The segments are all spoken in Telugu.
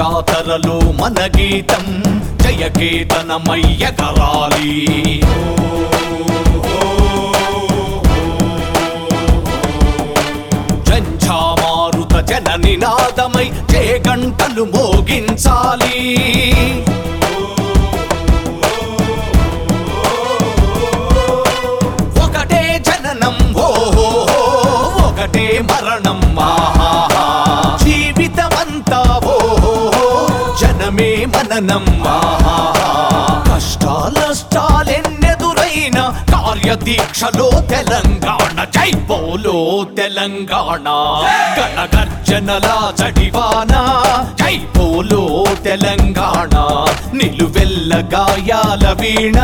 జాతరలో మన గీతం జయకేతనమయ్య కరాలి జంఝామారుత జన నినాదమై జే గంటలు మోగించాలి ఒకటే జననం ఓ ఒకటే మరణం ఆహా జీవితమంతా ఓ జనమే మననం ఆహా కష్టాలష్టాలెన్నెదురైన కార్యదీక్షలో తెలంగాణ జై పోలో తెలంగాణ గణగర్జనల జడివాన జై పోలో తెలంగాణ నిలువెల్ల గాయాల వీణ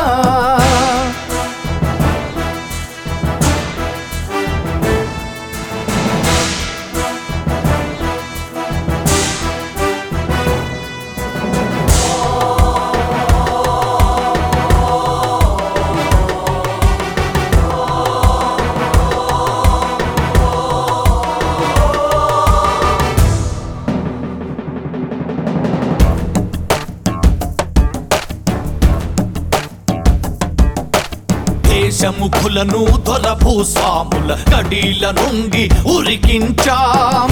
దేశముఖులను దొర భూస్వాముల కడీల నుండి ఉరికించాం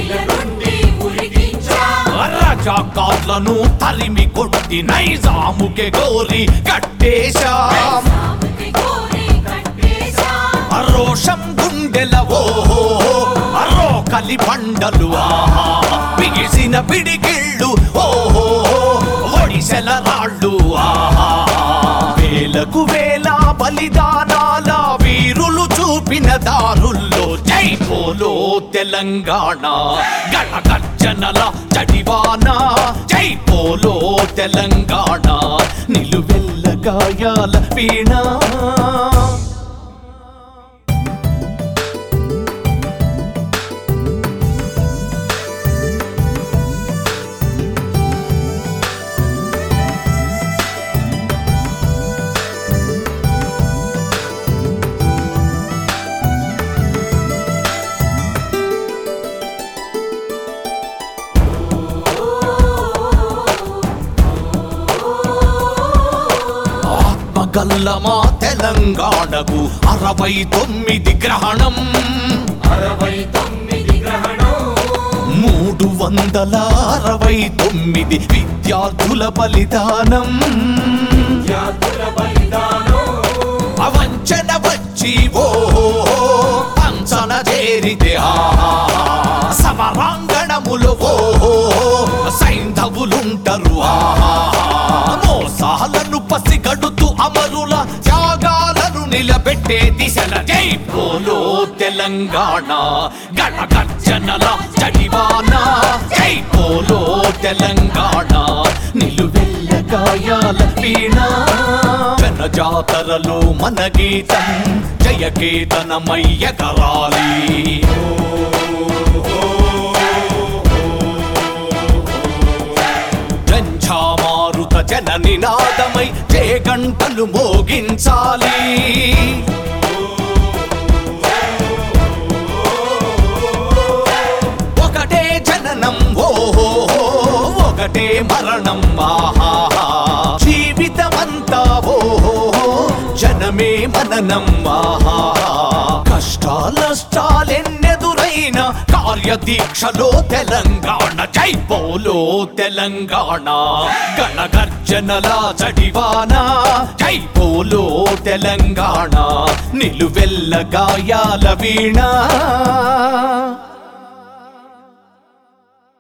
రజాకాట్లను తరిమి కొట్టి నైజాముకే గోరి కట్టేశాం రోషం గుండెల ఓహో అరో కలి పండలు ఆహా బిగిసిన పిడికిళ్ళు ఓహో ఒడిసెల రాళ్ళు ఆహా వేలకు వేల బలిదానాల వీరులు చూపిన దారుల్లో జై పోలో తెలంగాణ గణగర్జనల జడివాన జై పోలో తెలంగాణ నిలువెల్ల గాయాల వీణ ఆత్మగల్లమా తెలంగాణకు అరవై తొమ్మిది గ్రహణం అరవై తొమ్మిది గ్రహణం మూడు వందల అరవై తొమ్మిది విద్యార్థుల బలిదానం జాతుల బలిదానం అవంచన వచ్చి ఓ పంచన చేరితే ఆహా సమరాంగణములు ఓ సైంధవులుంటరు ఆహా మోసాలను పసిగడుతూ అమరుల త్యాగాలను నిలబెట్టే దిశల జై పోలో తెలంగాణ గణగర్జనల జడివాన జై పోలో తెలంగాణ నిలువెల్ల గాయాల వీణ జన జాతరలో మన గీతం జయకేతనమయ్య కరాలి జంఝామారుత జన నినాదమై జే గంటలు మోగించాలి ఒకటే జననం ఓహో ఒకటే మరణం ఆహా జీవితమంతా ఓహో జనమే మననం ఆహా కష్టాలష్టాలెన్నెదురైన కార్యదీక్షలో తెలంగాణ జై పోలో తెలంగాణ గణగర్జనల జడివాన జై పోలో తెలంగాణ నిలువెల్ల గాయాల వీణ